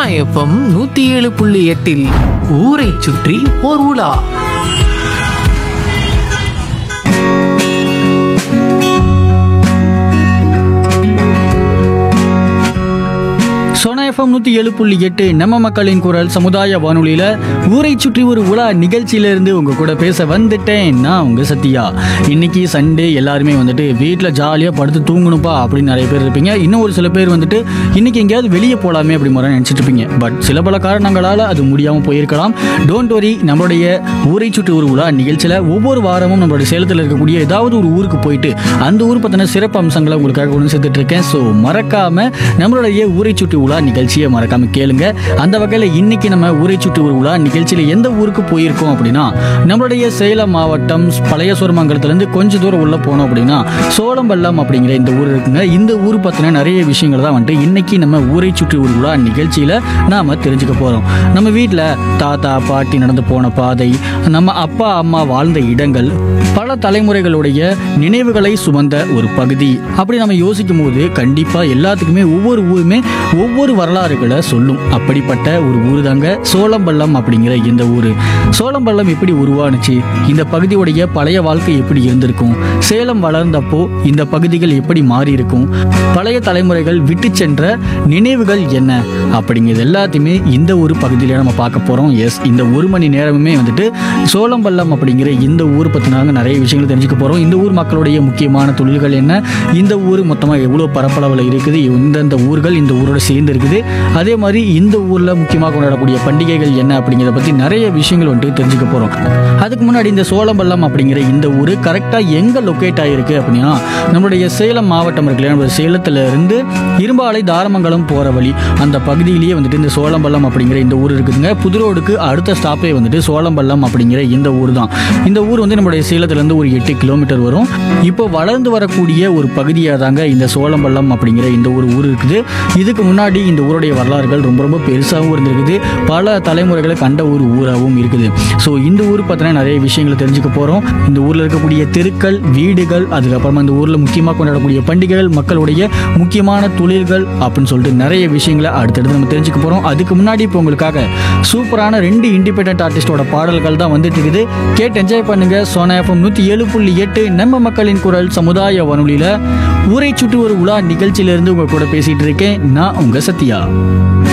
FM நூத்தி ஏழு புள்ளி எட்டில் ஊரை சுற்றி ஓர் உலா சோனா எஃப்எம் நூற்றி ஏழு புள்ளி எட்டு நம்ம மக்களின் குரல் சமுதாய வானொலியில் ஊரை சுற்றி ஒரு உலா நிகழ்ச்சியிலேருந்து உங்கள் கூட பேச வந்துட்டேன் நான் உங்கள் சத்யா இன்னைக்கு சண்டே எல்லாருமே வந்துட்டு வீட்டில் ஜாலியாக படுத்து தூங்கணுப்பா அப்படின்னு நிறைய பேர் இருப்பீங்க இன்னும் ஒரு சில பேர் வந்துட்டு இன்னைக்கு எங்கேயாவது வெளியே போகலாமே அப்படி மாதிரி நினச்சிட்டு இருப்பீங்க பட் சில பல காரணங்களால் அது முடியாமல் போயிருக்கலாம் டோன்ட் வரி நம்மளுடைய ஊரை சுற்றி ஒரு உலா நிகழ்ச்சியில் ஒவ்வொரு வாரமும் நம்மளுடைய சேலத்தில் இருக்கக்கூடிய ஏதாவது ஒரு ஊருக்கு போயிட்டு அந்த ஊர் பற்றின சிறப்பு அம்சங்களை உங்களுக்காக கொண்டு சேர்த்துட்டு இருக்கேன் ஸோ மறக்காம நம்மளுடைய ஊரை சுற்றி உலா நிகழ்ச்சியை மறக்காம கேளுங்க அந்த வகையில் இன்னைக்கு நம்ம ஊரை சுற்றி ஒரு உலா நிகழ்ச்சியில் எந்த ஊருக்கு போயிருக்கோம் அப்படின்னா நம்மளுடைய சேலம் மாவட்டம் பழைய சோரமங்கலத்துலேருந்து கொஞ்சம் தூரம் உள்ள போனோம் அப்படின்னா சோளம்பள்ளம் அப்படிங்கிற இந்த ஊர் இருக்குங்க இந்த ஊர் பற்றின நிறைய விஷயங்கள் தான் வந்துட்டு இன்னைக்கு நம்ம ஊரை சுற்றி ஒரு உலா நிகழ்ச்சியில் நாம தெரிஞ்சுக்க போகிறோம் நம்ம வீட்டில் தாத்தா பாட்டி நடந்து போன பாதை நம்ம அப்பா அம்மா வாழ்ந்த இடங்கள் பல தலைமுறைகளுடைய நினைவுகளை சுமந்த ஒரு பகுதி அப்படி நம்ம யோசிக்கும் போது கண்டிப்பா எல்லாத்துக்குமே ஒவ்வொரு ஊருமே ஒவ்வொரு வரலாறுகளை சொல்லும் அப்படிப்பட்ட ஒரு ஊர் தாங்க சோளம்பள்ளம் அப்படிங்கிற இந்த ஊர் சோளம்பள்ளம் எப்படி உருவானுச்சு இந்த பகுதியுடைய பழைய வாழ்க்கை எப்படி இருந்திருக்கும் சேலம் வளர்ந்தப்போ இந்த பகுதிகள் எப்படி மாறி இருக்கும் பழைய தலைமுறைகள் விட்டு சென்ற நினைவுகள் என்ன அப்படிங்கிறது எல்லாத்தையுமே இந்த ஒரு பகுதியில நம்ம பார்க்க போறோம் எஸ் இந்த ஒரு மணி நேரமுமே வந்துட்டு சோளம்பள்ளம் அப்படிங்கிற இந்த ஊர் பற்றினாங்க நிறைய விஷயங்கள் தெரிஞ்சுக்க போகிறோம் இந்த ஊர் மக்களுடைய முக்கியமான தொழில்கள் என்ன இந்த ஊர் மொத்தமாக எவ்வளோ பரப்பளவில் இருக்குது எந்தெந்த ஊர்கள் இந்த ஊரோட சேர்ந்து இருக்குது அதே மாதிரி இந்த ஊரில் முக்கியமாக கொண்டாடக்கூடிய பண்டிகைகள் என்ன அப்படிங்கிறத பற்றி நிறைய விஷயங்கள் வந்துட்டு தெரிஞ்சுக்க போகிறோம் அதுக்கு முன்னாடி இந்த சோளம்பள்ளம் அப்படிங்கிற இந்த ஊர் கரெக்டாக எங்கே லொக்கேட் ஆகிருக்கு அப்படின்னா நம்மளுடைய சேலம் மாவட்டம் இருக்குல்லையா நம்ம சேலத்துல இருந்து இரும்பாலை தாரமங்கலம் போகிற வழி அந்த பகுதியிலேயே வந்துட்டு இந்த சோளம்பள்ளம் அப்படிங்கிற இந்த ஊர் இருக்குதுங்க புதுரோடுக்கு அடுத்த ஸ்டாப்பே வந்துட்டு சோளம்பள்ளம் அப்படிங்கிற இந்த ஊர் தான் இந்த ஊர் வந்து நம்மளுடைய சேலத்துலேருந்து ஒரு எட்டு கிலோமீட்டர் வரும் இப்போ வளர்ந்து வரக்கூடிய ஒரு பகுதியாக தாங்க இந்த சோளம்பள்ளம் அப்படிங்கிற இந்த ஒரு ஊர் இருக்குது இதுக்கு முன்னாடி இந்த ஊருடைய வரலாறுகள் ரொம்ப ரொம்ப பெருசாகவும் இருந்திருக்குது பல தலைமுறைகளை கண்ட ஒரு ஊராகவும் இருக்குது ஸோ இந்த ஊர் பற்றின நிறைய விஷயங்களை தெரிஞ்சுக்க போகிறோம் இந்த ஊரில் இருக்கக்கூடிய தெருக்கள் வீடுகள் அதுக்கப்புறமா இந்த ஊரில் முக்கியமாக கொண்டாடக்கூடிய பண்டிகைகள் மக்களுடைய முக்கியமான தொழில்கள் அப்படின்னு சொல்லிட்டு நிறைய விஷயங்களை அடுத்தடுத்து நம்ம தெரிஞ்சுக்க போகிறோம் அதுக்கு முன்னாடி இப்போ உங்களுக்காக சூப்பரான ரெண்டு இண்டிபெண்டன்ட் ஆர்டிஸ்டோட பாடல்கள் தான் வந்துட்டு இருக்குது கேட்டு என்ஜாய் பண்ணுங்க சோனா எஃப்எம் நூற்றி ஏழு புள்ளி எட்டு நம்ம மக்களின் குரல் சமுதாய வானொலியில் ஊரை சுற்றி ஒரு உலா நிகழ்ச்சியிலிருந்து உங்க கூட பேசிட்டு இருக்கேன் நான் உங்க சத்யா